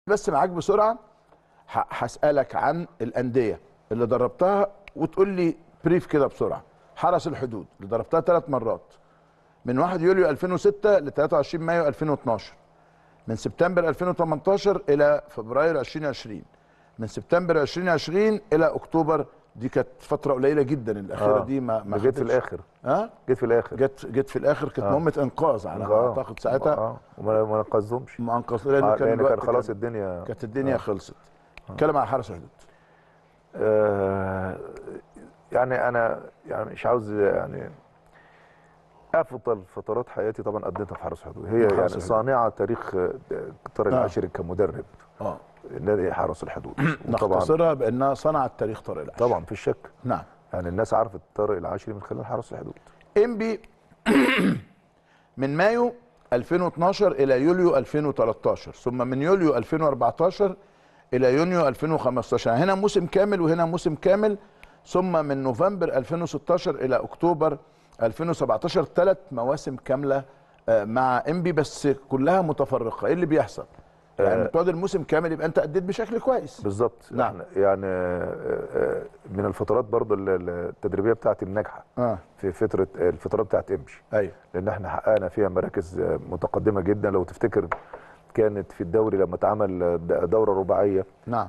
بس معاك بسرعه ه- هسالك عن الانديه اللي دربتها وتقول لي بريف كده بسرعه حرس الحدود اللي دربتها ثلاث مرات من 1 يوليو 2006 ل 23 مايو 2012 من سبتمبر 2018 الى فبراير 2020 من سبتمبر 2020 الى اكتوبر دي كانت فتره قليله جدا الاخيره آه. دي ما ما ده جيت في خدتش- الاخر ها جيت في الاخر جت جت في الاخر كانت آه. مهمه انقاذ على ما آه. اعتقد ساعتها اه وما ما نقذهمش ما انقذ لانه آه، كان لان الوقت كان خلاص كان- الدنيا كانت الدنيا خلصت اتكلم عن حرس الحدود آه يعني انا يعني مش عاوز يعني افضل فترات حياتي طبعا قضيتها في حرس حدود هي حرس يعني الحدود. صانعه تاريخ آه، طارق آه. العاشري كمدرب اه نادي حرس الحدود وطبعا نختصرها بانها صنعت تاريخ طارق العاشر طبعا في الشك نعم يعني الناس عرفت طارق العاشري من خلال حرس الحدود انبي من مايو 2012 الى يوليو 2013 ثم من يوليو 2014 الى يونيو 2015 يعني هنا موسم كامل وهنا موسم كامل ثم من نوفمبر 2016 الى اكتوبر 2017 ثلاث مواسم كامله آه، مع انبي بس كلها متفرقه ايه اللي بيحصل يعني بتقعد الموسم كامل يبقى انت اديت بشكل كويس بالظبط نعم. إحنا يعني آه، آه، من الفترات برضو ال- ال- التدريبيه بتاعتي الناجحه اه في فتره الفترات بتاعت امشي ايوه لان احنا حققنا فيها مراكز آه، متقدمه جدا لو تفتكر كانت في الدوري لما اتعمل آه، د- دوره رباعيه نعم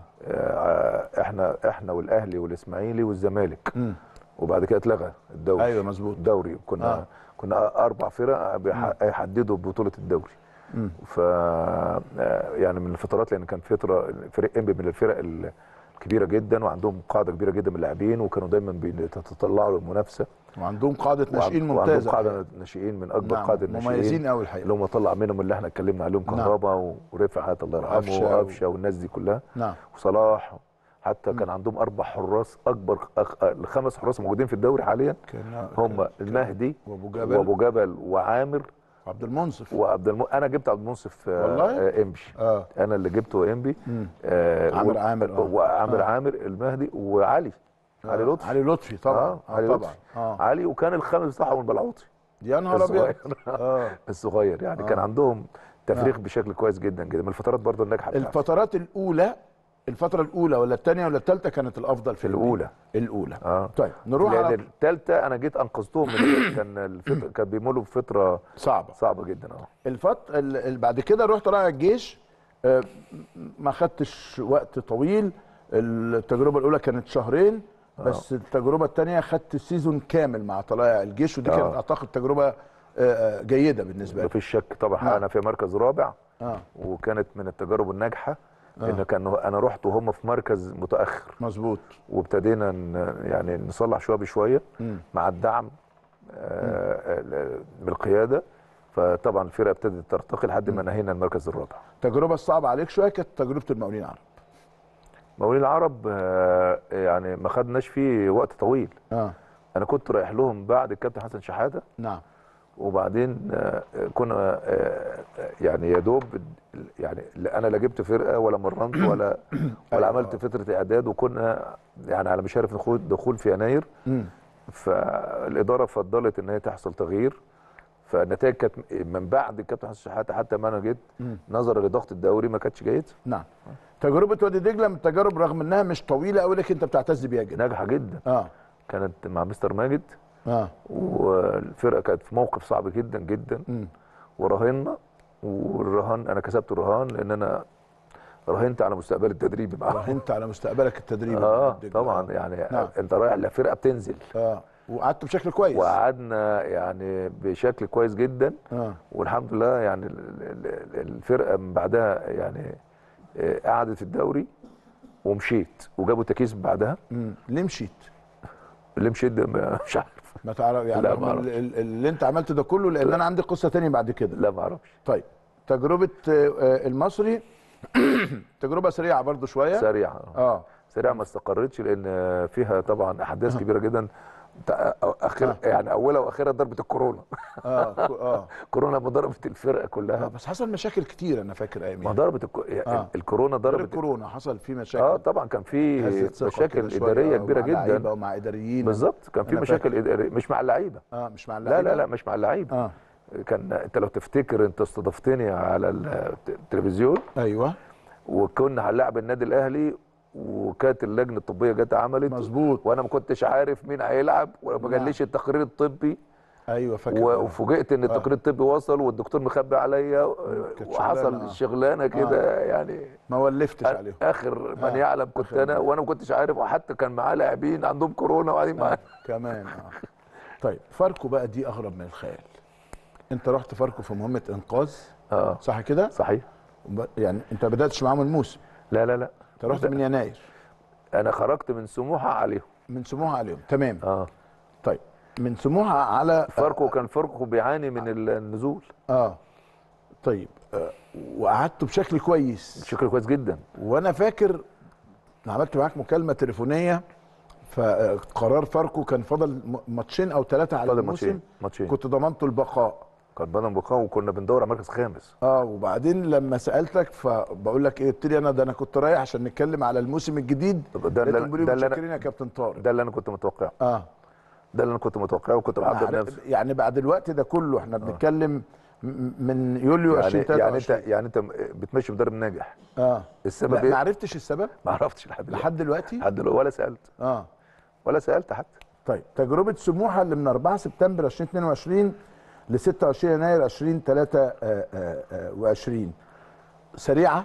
آه، احنا احنا والاهلي والاسماعيلي والزمالك مم. وبعد كده اتلغى الدوري ايوه مظبوط الدوري كنا آه. آه. كنا اربع فرق بيح- هيحددوا بطوله الدوري مم. ف آه، يعني من الفترات لان كان فتره فريق انبي من الفرق ال- الكبيره جدا وعندهم قاعده كبيره جدا من اللاعبين وكانوا دايما بيتطلعوا للمنافسه وعندهم قاده ناشئين وعندهم ممتازه قاعده ناشئين من اكبر نعم، قاعده الناشئين مميزين قوي الحقيقه اللي هم طلع منهم اللي احنا اتكلمنا عليهم نعم. كهربا ورفعت الله يرحمه وقفشة و- وقفشه والناس دي كلها نعم وصلاح حتى كان عندهم اربع حراس اكبر أخ... الخمس حراس موجودين في الدوري حاليا كان هم المهدي وابو جبل وابو جبل وعامر عبد المنصف وعبد الم... انا جبت عبد المنصف آه، والله؟ آه، امبي اه انا اللي جبته امبي مم. آه عامر و- عامر، آه. وعامر آه. عامر المهدي وعلي علي لطفي علي لطفي طبعا آه، آه علي طبعا لطفي. اه علي وكان الخامس بتاعهم البلعوطي يا نهار ابيض الصغير اه الصغير يعني آه. كان عندهم تفريغ آه. بشكل كويس جدا جدا من الفترات برضو الناجحه بتاعتي الفترات الاولى الفتره الاولى ولا الثانيه ولا الثالثه كانت الافضل في الأولى. الاولى الاولى اه طيب نروح لان على الثالثه انا جيت انقذتهم من كان الفتره كان بيمروا بفتره صعبه صعبه جدا اه الفت ال- ال- بعد كده رحت رايح الجيش آه، ما خدتش وقت طويل التجربه الاولى كانت شهرين بس التجربه الثانيه خدت سيزون كامل مع طلائع الجيش ودي آه. كانت اعتقد تجربه آه، آه، جيده بالنسبه لي مفيش شك طبعا نعم. انا في مركز رابع اه وكانت من التجارب الناجحه آه. ان كان انا رحت وهم في مركز متاخر مظبوط وابتدينا ن- يعني نصلح شويه بشويه مم. مع الدعم آه، ال- من القياده فطبعا الفرقه ابتدت ترتقي لحد ما نهينا المركز الرابع التجربه الصعبه عليك شويه كانت تجربه المقاولين العرب مقاولين العرب آه، يعني ما خدناش فيه وقت طويل اه انا كنت رايح لهم بعد الكابتن حسن شحاته نعم وبعدين آه، كنا آه، يعني يا دوب يعني لا انا لا جبت فرقه ولا مرنت ولا ولا أيوة. عملت فتره اعداد وكنا يعني على مشارف دخول دخول في يناير مم. فالاداره فضلت ان هي تحصل تغيير فالنتائج كانت من بعد الكابتن حسن شحاته حتى ما انا جيت مم. نظرا لضغط الدوري ما كانتش جيد نعم تجربه وادي دجله من التجارب رغم انها مش طويله قوي لكن انت بتعتز بيها جدا ناجحه جدا اه كانت مع مستر ماجد اه والفرقه كانت في موقف صعب جدا جدا مم. وراهنا والرهان انا كسبت الرهان لان انا راهنت على مستقبل التدريبي معاهم راهنت على مستقبلك التدريبي اه مع دجلة. طبعا يعني نعم. انت رايح لفرقه بتنزل اه وقعدت بشكل كويس وقعدنا يعني بشكل كويس جدا اه والحمد لله يعني ال- ال- ال- الفرقه من بعدها يعني آه، قعدت في الدوري ومشيت وجابوا تكيس بعدها مم. ليه مشيت؟ اللي مشيت ده ما- مش عارف ما تعرف يعني لا، رغم ما أعرفش. ال- ال- اللي انت عملته ده كله لان انا عندي قصه تانية بعد كده لا ما اعرفش طيب تجربه آه، آه، المصري تجربه سريعه برضو شويه سريع اه سريع ما استقرتش لان فيها طبعا احداث كبيره جدا تع- اخر يعني اولها واخرها ضربه الكورونا اه كو- اه كورونا ما ضربت الفرقه آه، كلها بس حصل مشاكل كتير انا فاكر ما ايامها ضربت الكو... يعني آه. الكورونا غير ضربت الكورونا حصل فيه مشاكل اه طبعا كان في هزت ثقة مشاكل كده شوية، اداريه آه، كبيره مع لعيبة جدا ومع اداريين بالظبط كان في أنا مشاكل إدارية مش مع اللعيبه اه مش مع لا اللعيبه لا لا مش مع اللعيبه اه كان انت لو تفتكر انت استضفتني على التلفزيون ايوه وكنا هنلاعب النادي الاهلي وكانت اللجنه الطبيه جت عملت مظبوط وانا ما كنتش عارف مين هيلعب وما نعم. جاليش التقرير الطبي ايوه فاكر و- آه. وفوجئت ان التقرير الطبي وصل والدكتور مخبي عليا كانت وحصل شغلانة، آه. شغلانه كده يعني ما ولفتش عليهم اخر من آه. يعلم كنت آخر انا من- وانا ما كنتش عارف وحتى كان معاه لاعبين عندهم كورونا وقاعدين معانا كمان اه طيب فاركو بقى دي اغرب من الخيال انت رحت فاركو في مهمه انقاذ اه صح كده صحيح وب- يعني انت بداتش معاهم الموسم لا لا لا انت رحت من يناير انا خرجت من سموحه عليهم من سموحه عليهم تمام اه طيب من سموحه على فاركو كان فاركو بيعاني من النزول اه طيب آه وقعدتوا بشكل كويس بشكل كويس جدا وانا فاكر أنا عملت معاك مكالمه تليفونيه فقرار فاركو كان فاضل م- ماتشين او ثلاثه على فاضل الموسم ماتشين ماتشين كنت ضمنته البقاء كان بدن بقاء وكنا بندور على مركز خامس اه وبعدين لما سالتك فبقول لك ايه قلت لي انا ده انا كنت رايح عشان نتكلم على الموسم الجديد ده اللي لقيتهم بيقولوا ده اللي متشكرين انا يا كابتن طارق ده اللي انا كنت متوقعه اه ده اللي انا كنت متوقعه وكنت بحضر يعني- نفسي يعني بعد الوقت ده كله احنا بنتكلم م- من يوليو يعني يعني انت 2023 يعني انت بتمشي مدرب ناجح اه السبب لا ما ايه؟ عرفتش السبب ما عرفتش لحد دلوقتي لحد دلوقتي لحد دلوقتي ولا سالت اه ولا سالت حتى طيب تجربه سموحه اللي من 4 سبتمبر 2022 ل 26 يناير 2023 سريعه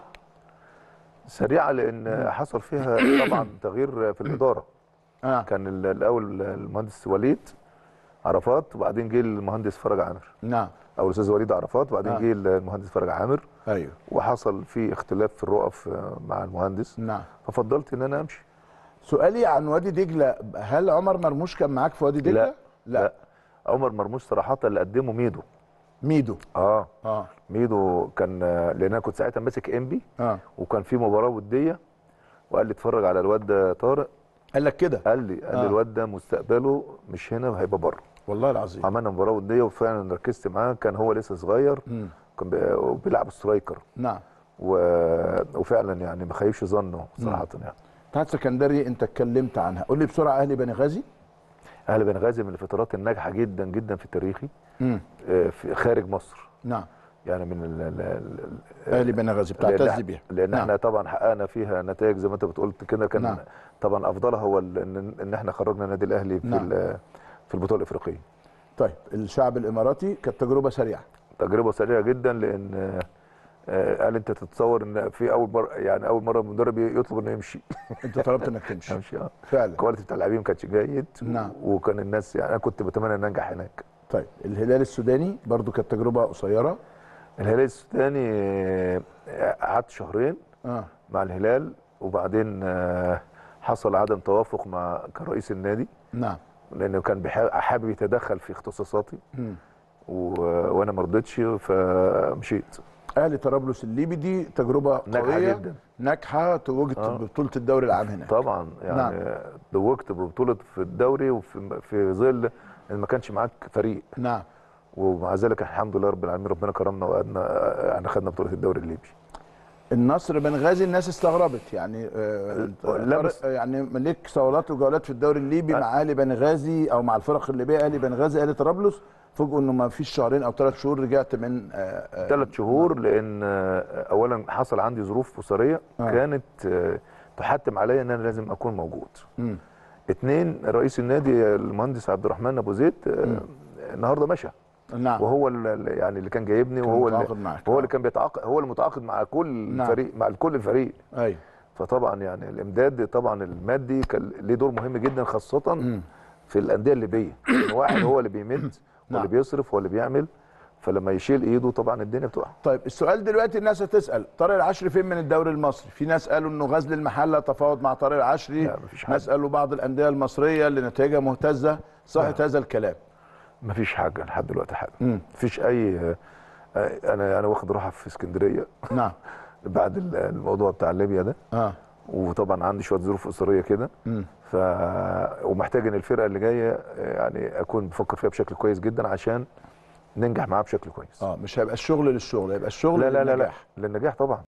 سريعه لان حصل فيها طبعا تغيير في الاداره اه كان ال- الاول المهندس وليد عرفات وبعدين جه المهندس فرج عامر نعم او الاستاذ وليد عرفات وبعدين آه. جه المهندس فرج عامر ايوه وحصل في اختلاف في الرؤف آه، مع المهندس نعم ففضلت ان انا امشي سؤالي عن وادي دجله هل عمر مرموش كان معاك في وادي دجله؟ لا. لا عمر مرموش صراحه اللي قدمه ميدو ميدو اه اه ميدو كان آه، لان انا كنت ساعتها ماسك انبي اه وكان في مباراه وديه وقال لي اتفرج على الواد ده طارق قال لك كده قال لي قال آه. لي الواد ده مستقبله مش هنا هيبقى بره والله العظيم عملنا مباراه وديه وفعلا ركزت معاه كان هو لسه صغير مم. كان بي- بيلعب سترايكر نعم و... وفعلا يعني ما خيبش ظنه صراحه يعني اتحاد سكندري انت اتكلمت عنها قول لي بسرعه اهلي بني غازي اهلي بنغازي من الفترات الناجحه جدا جدا في تاريخي امم آه، في خارج مصر نعم يعني من ال ال ال اهلي بني غازي لان, بتعتز إحنا- بيها لأن نعم. احنا طبعا حققنا فيها نتائج زي ما انت بتقول كده كان نعم. طبعا افضلها هو ال- ان ان احنا خرجنا النادي الاهلي في نعم. ال- في البطوله الافريقيه طيب الشعب الاماراتي كانت تجربه سريعه تجربه سريعه جدا لان آه، آه، قال انت تتصور ان في اول مره يعني اول مره المدرب يطلب انه يمشي انت طلبت انك تمشي امشي اه فعلا الكواليتي بتاع اللاعبين ما كانش جيد نعم. وكان الناس يعني انا كنت بتمنى ان انجح هناك طيب الهلال السوداني برضو كانت تجربه قصيره الهلال السوداني آه، قعدت شهرين اه مع الهلال وبعدين آه، حصل عدم توافق مع كان رئيس النادي نعم لانه كان بيحا- حابب يتدخل في اختصاصاتي مم. و... وانا ما رضيتش فمشيت اهلي طرابلس الليبي دي تجربه ناجحة قويه جدا. ناجحه توجت آه. ببطوله الدوري العام هناك طبعا يعني نعم. نعم. دوجت ببطوله في الدوري وفي في ظل ان ما كانش معاك فريق نعم ومع ذلك الحمد لله رب العالمين ربنا كرمنا وقعدنا يعني خدنا بطوله الدوري الليبي النصر بنغازي الناس استغربت يعني آه لا بس- طارق- يعني ليك صولات وجولات في الدوري الليبي مع اهلي بنغازي او مع الفرق الليبيه اهلي بنغازي اهلي طرابلس فوجئوا انه ما فيش شهرين او ثلاث شهور رجعت من آه آه ثلاث شهور لان آه، اولا حصل عندي ظروف اسريه آه. كانت آه، تحتم عليا ان انا لازم اكون موجود مم. اثنين رئيس النادي المهندس عبد الرحمن ابو زيد آه، النهارده مشى نعم وهو ال- يعني اللي كان جايبني كان وهو متعاقد اللي معاك. هو آه. اللي كان بيتعاقد هو المتعاقد مع كل نعم. الفريق مع كل الفريق ايوه فطبعا يعني الامداد طبعا المادي كان ليه دور مهم جدا خاصه مم. في الانديه الليبيه إن واحد هو اللي بيمد هو نعم. اللي بيصرف هو اللي بيعمل فلما يشيل ايده طبعا الدنيا بتقع طيب السؤال دلوقتي الناس هتسال طارق العشري فين من الدوري المصري في ناس قالوا انه غزل المحله تفاوض مع طارق العشري لا، مفيش حاجة. ناس قالوا بعض الانديه المصريه اللي نتائجها مهتزه صحه هذا الكلام مفيش حاجه لحد دلوقتي حاجه مم. مفيش اي آه، انا انا واخد راحه في اسكندريه نعم بعد ال- الموضوع بتاع ليبيا ده اه وطبعا عندي شويه ظروف اسريه كده مم. ف ومحتاج ان الفرقه اللي جايه آه، يعني اكون بفكر فيها بشكل كويس جدا عشان ننجح معاها بشكل كويس اه مش هيبقى الشغل للشغل هيبقى الشغل لا لا لا لا للنجاح. للنجاح طبعا